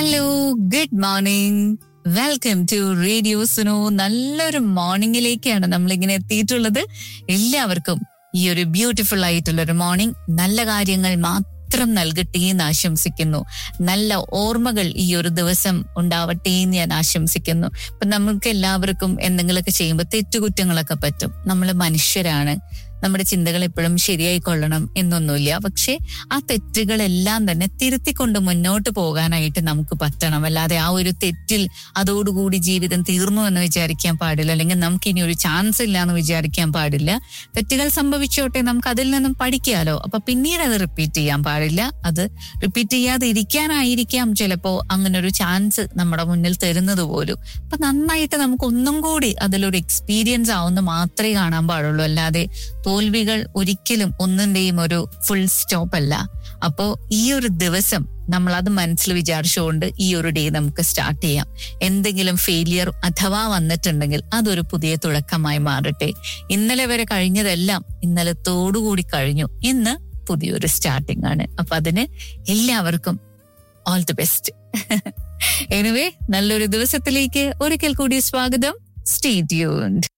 hello good morning welcome to radio Suno നല്ലൊരു മോർണിംഗിലേക്കാണ് നമ്മളിങ്ങനെ എത്തിയിട്ടുള്ളത് എല്ലാവർക്കും ഈ ഒരു ബ്യൂട്ടിഫുൾ ആയിട്ടുള്ള ഒരു മോർണിംഗ് നല്ല കാര്യങ്ങൾ മാത്രം നൽകട്ടെ എന്ന് ആശംസിക്കുന്നു നല്ല ഓർമ്മകൾ ഈ ഒരു ദിവസം ഉണ്ടാവട്ടെ എന്ന് ഞാൻ ആശംസിക്കുന്നു ഇപ്പൊ നമുക്ക് എല്ലാവർക്കും എന്തെങ്കിലുമൊക്കെ ചെയ്യുമ്പോൾ തെറ്റുകുറ്റങ്ങളൊക്കെ പറ്റും നമ്മൾ മനുഷ്യരാണ് നമ്മുടെ ചിന്തകൾ എപ്പോഴും ശരിയായിക്കൊള്ളണം എന്നൊന്നുമില്ല പക്ഷെ ആ തെറ്റുകളെല്ലാം തന്നെ തിരുത്തിക്കൊണ്ട് മുന്നോട്ട് പോകാനായിട്ട് നമുക്ക് പറ്റണം അല്ലാതെ ആ ഒരു തെറ്റിൽ അതോടുകൂടി ജീവിതം തീർന്നു എന്ന് വിചാരിക്കാൻ പാടില്ല അല്ലെങ്കിൽ നമുക്ക് ഇനി ഒരു ചാൻസ് ഇല്ല എന്ന് വിചാരിക്കാൻ പാടില്ല തെറ്റുകൾ സംഭവിച്ചോട്ടെ നമുക്ക് അതിൽ നിന്നും പഠിക്കാലോ അപ്പൊ പിന്നീട് അത് റിപ്പീറ്റ് ചെയ്യാൻ പാടില്ല അത് റിപ്പീറ്റ് ചെയ്യാതെ ഇരിക്കാനായിരിക്കാം ചിലപ്പോ അങ്ങനെ ഒരു ചാൻസ് നമ്മുടെ മുന്നിൽ തരുന്നത് പോലും അപ്പൊ നന്നായിട്ട് നമുക്ക് ഒന്നും കൂടി അതിലൊരു എക്സ്പീരിയൻസ് ആവുന്ന മാത്രമേ കാണാൻ പാടുള്ളൂ അല്ലാതെ തോൽവികൾ ഒരിക്കലും ഒന്നിന്റെയും ഒരു ഫുൾ സ്റ്റോപ്പ് അല്ല അപ്പോ ഈ ഒരു ദിവസം നമ്മൾ അത് മനസ്സിൽ വിചാരിച്ചുകൊണ്ട് ഈ ഒരു ഡേ നമുക്ക് സ്റ്റാർട്ട് ചെയ്യാം എന്തെങ്കിലും ഫെയിലിയർ അഥവാ വന്നിട്ടുണ്ടെങ്കിൽ അതൊരു പുതിയ തുടക്കമായി മാറട്ടെ ഇന്നലെ വരെ കഴിഞ്ഞതെല്ലാം ഇന്നലത്തോടുകൂടി കഴിഞ്ഞു ഇന്ന് പുതിയൊരു സ്റ്റാർട്ടിംഗ് ആണ് അപ്പൊ അതിന് എല്ലാവർക്കും ഓൾ ദി ബെസ്റ്റ് എനിവേ നല്ലൊരു ദിവസത്തിലേക്ക് ഒരിക്കൽ കൂടി സ്വാഗതം സ്റ്റേ ട്യൂൺഡ്